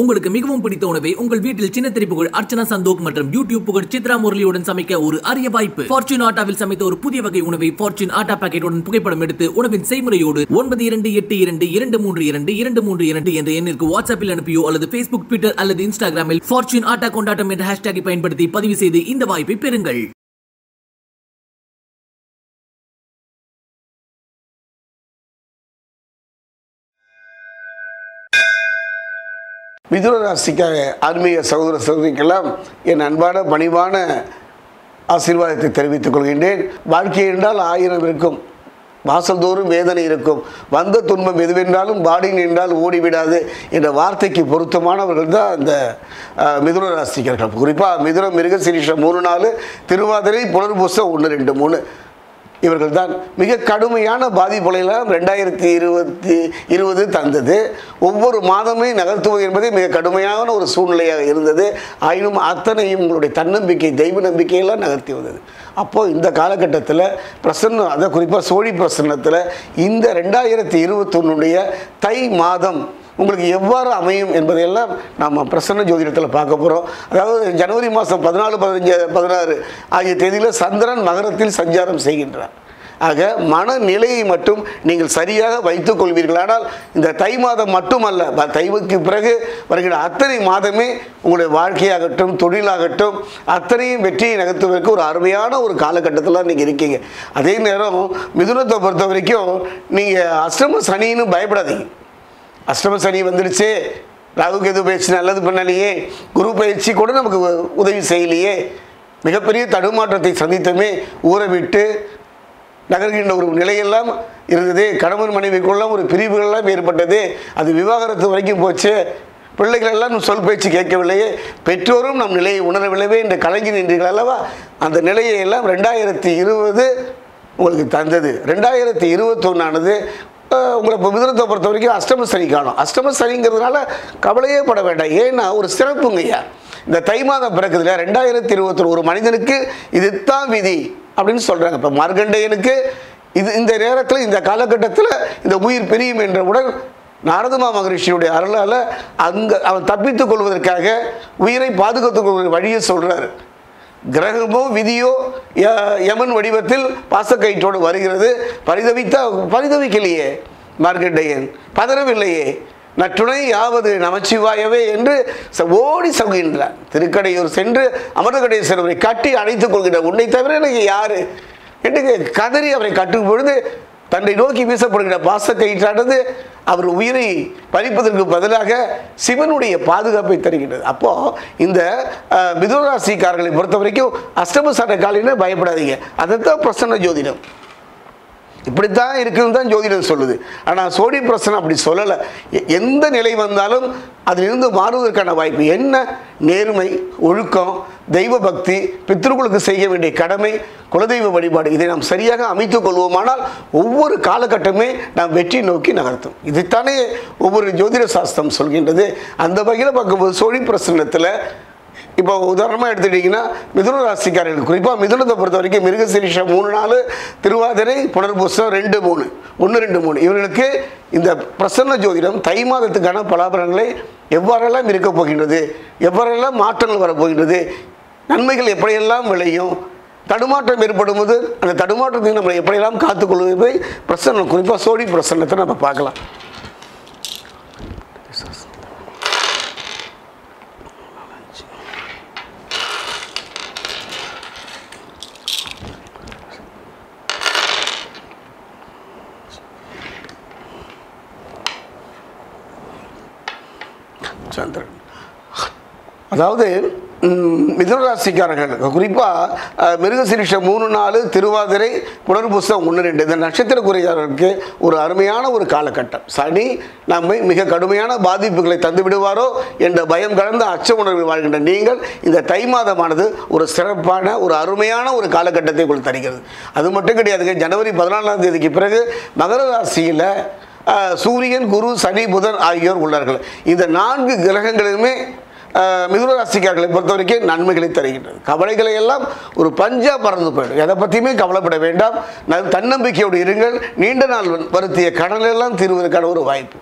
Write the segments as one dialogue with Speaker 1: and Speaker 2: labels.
Speaker 1: உங்களுக்கு மிகவும் பிடித்த உணவை உங்கள் வீட்டில் சின்ன திரை புகழ் அர்ச்சனா சந்தோக் மற்றும் யூடியூப் புகழ் சித்ரா முரளியுடன் சமைக்க ஒரு அரிய வாய்ப்பு ஃபார்ச்சூன் ஆட்டாவில் சமைத்த ஒரு புதிய வகை உணவை ஃபார்ச்சூன் ஆட்டா பாக்கெட்டுடன் புகைப்படம் எடுத்து உணவின் செய்முறையோடு ஒன்பது இரண்டு எட்டு இரண்டு இரண்டு மூன்று இரண்டு இரண்டு மூன்று இரண்டு என்ற எண்ணிற்கு வாட்ஸ்அப்பில் அனுப்பியோ அல்லது ஃபேஸ்புக் ட்விட்டர் அல்லது இன்ஸ்டாகிராமில் ஃபார்ச்சூன் ஆட்டா கொண்டாட்டம் என்ற ஹேஷ்டேகை பயன்படுத்தி பதிவு செய்து இந்த வாய்ப்பை பெறுங்கள்
Speaker 2: மிதுன ராசிக்காக ஆன்மீக சகோதர சகோதரிக்கெல்லாம் என் அன்பான பணிவான ஆசீர்வாதத்தை தெரிவித்துக் கொள்கின்றேன் வாழ்க்கை என்றால் ஆயிரம் இருக்கும் வாசல்தோறும் வேதனை இருக்கும் வந்த துன்பம் எதுவென்றாலும் பாடி நின்றால் ஓடிவிடாது என்ற வார்த்தைக்கு பொருத்தமானவர்கள் தான் அந்த அஹ், மிதுன ராசிக்கர்கள் குறிப்பாக மிதுனம் மிருகசீரிஷம் மூணு நாலு திருவாதிரை புனர்பூசம் ஒன்று ரெண்டு மூணு இவர்கள் தான் மிக கடுமையான பாதிப்புகளையெல்லாம் ரெண்டாயிரத்தி இருபத்தி இருபது தந்தது ஒவ்வொரு மாதமே நகர்த்துவது என்பதே மிக கடுமையான ஒரு சூழ்நிலையாக இருந்தது ஆயினும் அத்தனையும் உங்களுடைய தன்னம்பிக்கை தெய்வ நம்பிக்கையெல்லாம் நகர்த்தி வந்தது அப்போது இந்த காலகட்டத்தில் பிரசன்னம் அதை குறிப்பாக சோழி பிரசன்னத்தில் இந்த ரெண்டாயிரத்தி இருபத்தொன்னுடைய தை மாதம் உங்களுக்கு எவ்வாறு அமையும் என்பதையெல்லாம் நாம் பிரசன்ன ஜோதிடத்தில் பார்க்க போகிறோம் அதாவது ஜனவரி மாதம் பதினாலு பதினஞ்சு பதினாறு ஆகிய தேதியில் சந்திரன் மகரத்தில் சஞ்சாரம் செய்கின்றார் ஆக மனநிலையை மட்டும் நீங்கள் சரியாக வைத்துக் கொள்வீர்களானால் இந்த தை மாதம் மட்டுமல்ல ப- தைவுக்கு பிறகு வருகிற அத்தனை மாதமே உங்களுடைய வாழ்க்கையாகட்டும் தொழிலாகட்டும் அத்தனையும் வெற்றியை நகர்த்துவதற்கு ஒரு அருமையான ஒரு காலகட்டத்தில் நீங்கள் இருக்கீங்க அதே நேரம் மிதுனத்தை பொறுத்த வரைக்கும் நீங்கள் அஷ்டம சனின்னு பயப்படாதீங்க அஷ்டம சனி வந்துடுச்சு ராகு கேது பயிற்சி நல்லது பண்ணலையே குரு பயிற்சி கூட நமக்கு உ- உதவி செய்யலையே மிகப்பெரிய தடுமாற்றத்தை சந்தித்தமே ஊரை விட்டு நகர்கின்ற ஒரு நிலையெல்லாம் இருந்தது கணவன் மனைவிக்குள்ள ஒரு பிரிவுகள்லாம் ஏற்பட்டது அது விவாகரத்து வரைக்கும் போச்சு பிள்ளைகள் எல்லாம் நம் சொல் பேச்சு கேட்கவில்லையே பெற்றோரும் நம் நிலையை உணரவில்லையே என்று கலங்கி நின்றீர்கள் அல்லவா அந்த நிலையை எல்லாம் ரெண்டாயிரத்தி இருபது உங்களுக்கு தந்தது ரெண்டாயிரத்தி இருபத்தொன்னானது உங்களை இப்போ மிதுனத்தை பொறுத்த வரைக்கும் அஷ்டம சனி காணும் அஷ்டம சனிங்கிறதுனால கவலையே பட வேண்டாம் ஏன்னா ஒரு சிறப்புங்கய்யா இந்த தை மாதம் பிறக்குதுல ரெண்டாயிரத்தி இருபத்தொரு ஒரு மனிதனுக்கு இதுதான் விதி அப்படின்னு சொல்கிறாங்க இப்போ மார்கண்டேயனுக்கு இது இந்த நேரத்தில் இந்த காலகட்டத்தில் இந்த உயிர் பிரியும் என்றவுடன் நாரதமா மகரிஷியுடைய அருளால் அங்கே அவன் தப்பித்துக் கொள்வதற்காக உயிரை பாதுகாத்துக் கொள்வதற்கு வழியை சொல்கிறார் கிரகமோ விதியோ ய- யமன் வடிவத்தில் பாசக்கயிற்றோடு வருகிறது பரிதவித்த பரிதவிக்கலையே மார்க்கண்டேயன் பதறவில்லையே நற்றுணை யாவது நமச்சிவாயவே என்று ச- ஓடி சொல்கின்றார் திருக்கடையூர் சென்று அமர்தகடேஸ்வரரை கட்டி அணைத்துக் கொள்கின்ற உன்னை தவிர எனக்கு யாரு என்று கதறி அவரை கட்டும் பொழுது தன்னை நோக்கி வீசப்படுகிற பாசக்கயிற்றானது அவர் உயிரை பறிப்பதற்கு பதிலாக சிவனுடைய பாதுகாப்பை தருகின்றது அப்போ இந்த அஹ், மிதுன ராசிக்காரர்களை பொறுத்த வரைக்கும் அஷ்டம சட்ட காலையில் பயப்படாதீங்க அதைத்தான் பிரசன்ன ஜோதிடம் இப்படித்தான் இருக்குன்னு தான் ஜோதிடம் சொல்லுது ஆனால் சோடி பிரசனம் அப்படி சொல்லலை எ- எந்த நிலை வந்தாலும் அதிலிருந்து மாறுவதற்கான வாய்ப்பு என்ன நேர்மை ஒழுக்கம் தெய்வ பக்தி பித்ருக்களுக்கு செய்ய வேண்டிய கடமை குலதெய்வ வழிபாடு இதை நாம் சரியாக அமைத்துக் கொள்வோமானால் ஒவ்வொரு காலகட்டமே நாம் வெற்றி நோக்கி நகர்த்தும் இதைத்தானே ஒவ்வொரு ஜோதிட சாஸ்திரம் சொல்கின்றது அந்த வகையில் பார்க்கும்போது சோழி பிரசன்னத்தில் இப்போ உதாரணமாக எடுத்துக்கிட்டிங்கன்னா மிதுன ராசிக்காரர்கள் குறிப்பாக மிதுனத்தை பொறுத்த வரைக்கும் மிருகசிரிஷம் மூணு நாலு திருவாதிரை புனர்பூசம் ரெண்டு மூணு ஒன்று ரெண்டு மூணு இவர்களுக்கு இந்த பிரசன்ன ஜோதிடம் தை மாதத்துக்கான பலாபலன்களை எவ்வாறெல்லாம் இருக்கப் போகின்றது எவ்வாறெல்லாம் மாற்றங்கள் வரப்போகின்றது நன்மைகள் எப்படியெல்லாம் விளையும் தடுமாற்றம் ஏற்படும் போது அந்த தடுமாற்றத்தை நம்ம எப்படியெல்லாம் காத்துக்கொள்வது பிரசன்னம் குறிப்பாக சோழி பிரசன்னத்தை நம்ம பார்க்கலாம் சந்திரன் அதாவது ம், மிதுன ராசிக்காரர்கள் குறிப்பாக மிருகசிரிஷம் மூணு நாலு திருவாதிரை புனர்பூசம் ஒன்று ரெண்டு இந்த நட்சத்திரக்குறையாளருக்கு ஒரு அருமையான ஒரு காலகட்டம் சனி நம்மை மிக கடுமையான பாதிப்புகளை தந்து விடுவாரோ என்ற பயம் கலந்த அச்ச உணர்வில் வாழ்கின்ற நீங்கள் இந்த தை மாதமானது ஒரு சிறப்பான ஒரு அருமையான ஒரு காலகட்டத்தை உங்களுக்கு தருகிறது அது மட்டும் கிடையாதுங்க ஜனவரி பதினாலாம் தேதிக்கு பிறகு மகர ராசியில் அஹ், சூரியன் குரு சனி புதன் ஆகியோர் உள்ளார்கள் இந்த நான்கு கிரகங்களுமே அஹ், மிதுன ராசிக்காரர்களை பொறுத்த வரைக்கும் நன்மைகளை தருகின்றது கவலைகளை எல்லாம் ஒரு பஞ்சா பறந்து போயிடும் எதை பற்றியுமே கவலைப்பட வேண்டாம் ந- தன்னம்பிக்கையோடு இருங்கள் நீண்ட நாள் வருத்திய கடனெல்லாம் தீர்வதற்கான ஒரு வாய்ப்பு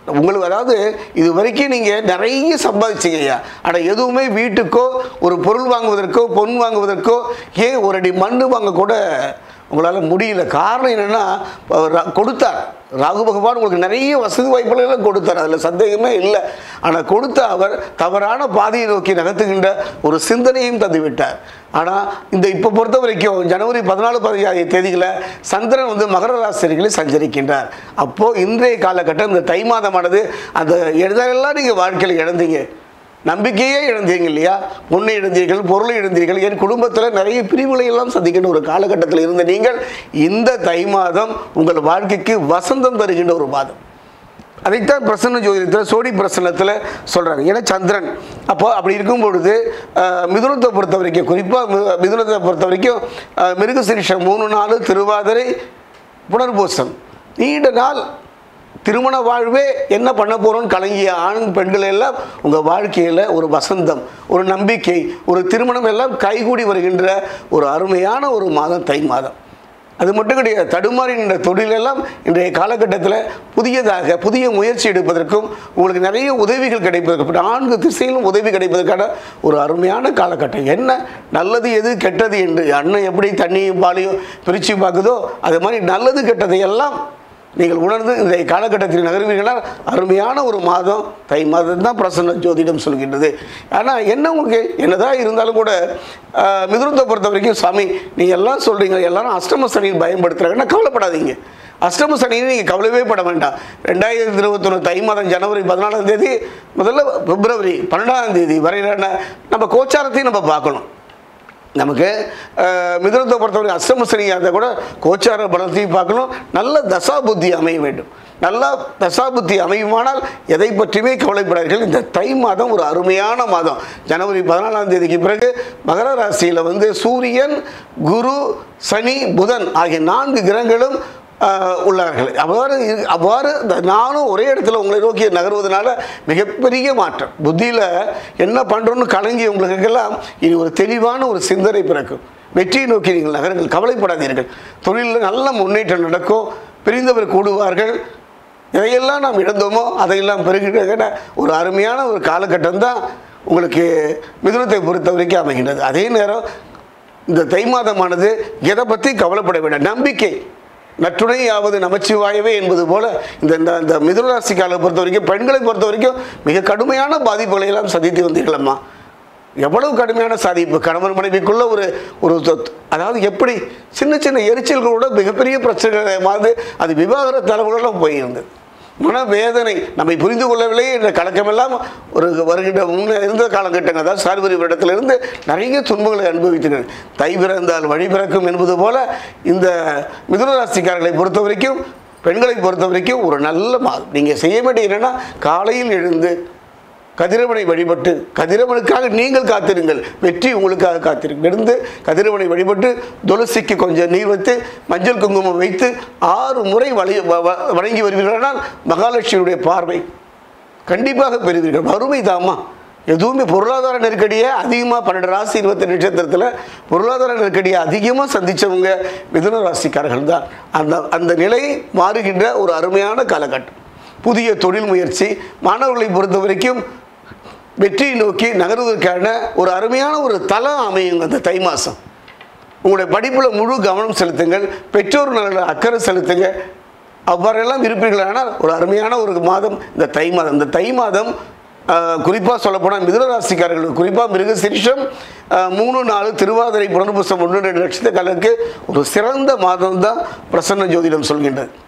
Speaker 2: உங்களுக்கு அதாவது இது வரைக்கும் நீங்கள் நிறைய சம்பாதிச்சீங்க ஐயா ஆனால் எதுவுமே வீட்டுக்கோ ஒரு பொருள் வாங்குவதற்கோ பொன் வாங்குவதற்கோ ஏன் ஒரு அடி மண் வாங்க கூட உங்களால் முடியல காரணம் என்னென்னா அவர் ரா- கொடுத்தார் ராகு பகவான் உங்களுக்கு நிறைய வசதி வாய்ப்புகள் எல்லாம் கொடுத்தார் அதில் சந்தேகமே இல்லை ஆனால் கொடுத்த அவர் தவறான பாதையை நோக்கி நகர்த்துகின்ற ஒரு சிந்தனையும் தந்து விட்டார் ஆனால் இந்த இப்போ பொறுத்த வரைக்கும் ஜனவரி பதினாலு பதினஞ்சாவது தேதிகளை சந்திரன் வந்து மகர ராசிகளில் சஞ்சரிக்கின்றார் அப்போது இன்றைய காலகட்டம் இந்த தை மாதமானது அந்த எதெல்லாம் நீங்கள் வாழ்க்கையில் இழந்தீங்க நம்பிக்கையே இழந்தீங்க இல்லையா பொண்ணை இழந்தீர்கள் பொருளை இழந்தீர்கள் என் குடும்பத்தில் நிறைய பிரிவுகளை எல்லாம் சந்திக்கின்ற ஒரு காலகட்டத்தில் இருந்த நீங்கள் இந்த தை மாதம் உங்கள் வாழ்க்கைக்கு வசந்தம் தருகின்ற ஒரு மாதம் அதைத்தான் பிரசன்ன ஜோதிடத்தில் சோடி பிரசன்னத்தில் சொல்கிறாங்க ஏன்னா சந்திரன் அப்போ அப்படி இருக்கும் பொழுது அஹ், மிதுனத்தை பொறுத்த வரைக்கும் குறிப்பாக மிதுனத்தை பொறுத்த வரைக்கும் அஹ், மிருகசிரிஷம் மூணு நாலு திருவாதிரை புனர்பூசம் நீண்ட நாள் திருமண வாழ்வே என்ன பண்ண போகிறோம்னு கலங்கிய ஆண் பெண்கள் எல்லாம் உங்கள் வாழ்க்கையில் ஒரு வசந்தம் ஒரு நம்பிக்கை ஒரு திருமணம் எல்லாம் கைகூடி வருகின்ற ஒரு அருமையான ஒரு மாதம் தை மாதம் அது மட்டும் கிடையாது தடுமாறி நின்ற தொழிலெல்லாம் இன்றைய காலகட்டத்தில் புதியதாக புதிய முயற்சி எடுப்பதற்கும் உங்களுக்கு நிறைய உதவிகள் கிடைப்பதற்கு நான்கு திசையிலும் உதவி கிடைப்பதற்கான ஒரு அருமையான காலகட்டம் என்ன நல்லது எது கெட்டது என்று அண்ணன் எப்படி தண்ணியும் பாலையும் பிரித்து பார்க்குதோ அது மாதிரி நல்லது கெட்டதை எல்லாம் நீங்கள் உணர்ந்து இந்த காலகட்டத்தில் நகர்வீர்களால் அருமையான ஒரு மாதம் தை மாதம் தான் பிரசன்ன ஜோதிடம் சொல்கின்றது ஆனால் என்ன உங்களுக்கு என்னதான் இருந்தாலும் கூட ஆஹ், மிதுனத்தை பொறுத்த வரைக்கும் சாமி நீங்கள் எல்லாம் சொல்கிறீங்க எல்லாரும் அஷ்டம சனியில் பயன்படுத்துகிறாங்கன்னா கவலைப்படாதீங்க அஷ்டம சனியை நீங்கள் கவலையே பட வேண்டாம் ரெண்டாயிரத்தி இருபத்தொன்று தை மாதம் ஜனவரி பதினாலாம் தேதி முதல்ல பிப்ரவரி பன்னெண்டாம் தேதி வரையிலான நம்ம கோச்சாரத்தையும் நம்ம பார்க்கணும் நமக்கு அஹ், மிதுனத்தை பொறுத்தவரை அஷ்டம சனியாக இருந்தால் கூட கோச்சார பலத்தையும் பார்க்கணும் நல்ல தசா புத்தி அமைய வேண்டும் நல்லா தசா புத்தி அமையுமானால் எதை பற்றியுமே கவலைப்படாதீர்கள் இந்த தை மாதம் ஒரு அருமையான மாதம் ஜனவரி பதினாலாம் தேதிக்கு பிறகு மகர ராசியில் வந்து சூரியன் குரு சனி புதன் ஆகிய நான்கு கிரகங்களும் ஆஹ் உள்ளார்கள் அவ்வாறு இரு- அவ்வாறு இந்த நானும் ஒரே இடத்துல உங்களை நோக்கி நகர்வதனால மிகப்பெரிய மாற்றம் புத்தியில் என்ன பண்ணுறோன்னு கலங்கி உங்களுக்கெல்லாம் இனி ஒரு தெளிவான ஒரு சிந்தனை பிறக்கும் வெற்றியை நோக்கி நீங்கள் நகருங்கள் கவலைப்படாதீர்கள் தொழிலில் நல்ல முன்னேற்றம் நடக்கும் பிரிந்தவர் கூடுவார்கள் எதையெல்லாம் நாம் இழந்தோமோ அதையெல்லாம் பெருகின்ற ஒரு அருமையான ஒரு காலகட்டம் தான் உங்களுக்கு மிதுனத்தை பொறுத்த வரைக்கும் அமைகின்றது அதே நேரம் இந்த தை மாதமானது எதை பற்றி கவலைப்பட வேண்டாம் நம்பிக்கை நற்றுணையாவது நமச்சிவாயவே என்பது போல இந்த இந்த இந்த மிதுனராசிக்காரரை பொறுத்த வரைக்கும் பெண்களை பொறுத்த வரைக்கும் மிக கடுமையான பாதிப்புகளை எல்லாம் சந்தித்து வந்தீர்களம்மா எவ்வளவு கடுமையான சாதிப்பு கணவன் மனைவிக்குள்ள ஒரு ஒரு தொத்- அதாவது எப்படி சின்ன சின்ன எரிச்சல்களோட மிகப்பெரிய பிரச்சனைகளை மாதிரி அது விவாகரத்து அளவுகளெல்லாம் போயிருந்தது மனவேதனை நம்மை புரிந்து கொள்ளவில்லை என்ற கலக்கமெல்லாம் ஒரு வருகின்ற முன்ன இருந்த காலகட்டங்கள் அதாவது சார்பரி வருடத்திலிருந்து நிறைய துன்பங்களை அனுபவித்தனர் தை பிறந்தால் வழி பிறக்கும் என்பது போல இந்த மிதுன ராசிக்காரர்களை பொறுத்த வரைக்கும் பெண்களை பொறுத்த வரைக்கும் ஒரு நல்ல மாதம் நீங்கள் செய்ய வேண்டிய என்னன்னா காலையில் எழுந்து கதிரவனை வழிபட்டு கதிரவனுக்காக நீங்கள் காத்திருங்கள் வெற்றி உங்களுக்காக காத்திருங்கள் இருந்து கதிரவனை வழிபட்டு துளசிக்கு கொஞ்சம் நீர் வைத்து மஞ்சள் குங்குமம் வைத்து ஆறு முறை வழி வ- வ- வணங்கி வருவீர்களானால் மகாலட்சுமியுடைய பார்வை கண்டிப்பாக பெறுவீர்கள் வறுமை தாமா எதுவுமே பொருளாதார நெருக்கடியை அதிகமாக பன்னெண்டு ராசி இருபத்தி நட்சத்திரத்தில் பொருளாதார நெருக்கடியை அதிகமாக சந்தித்தவங்க மிதுன ராசிக்காரர்கள் தான் அந்த அந்த நிலை மாறுகின்ற ஒரு அருமையான காலகட்டம் புதிய தொழில் முயற்சி மாணவர்களை பொறுத்த வரைக்கும் வெற்றியை நோக்கி நகர்வதற்கான ஒரு அருமையான ஒரு தளம் அமையுங்க அந்த தை மாதம் உங்களுடைய படிப்பில் முழு கவனம் செலுத்துங்கள் பெற்றோர் நல்ல அக்கறை செலுத்துங்க அவ்வாறெல்லாம் இருப்பீர்களானால் ஒரு அருமையான ஒரு மாதம் இந்த தை மாதம் இந்த தை மாதம் குறிப்பாக சொல்லப்போனால் மிதுனராசிக்காரர்களுக்கு குறிப்பாக மிருகசிரிஷம் ஆஹ், மூணு நாலு திருவாதிரை புனர்பூசம் ஒன்று ரெண்டு லட்சத்துக்காரருக்கு ஒரு சிறந்த மாதம் தான் பிரசன்ன ஜோதிடம் சொல்கின்றது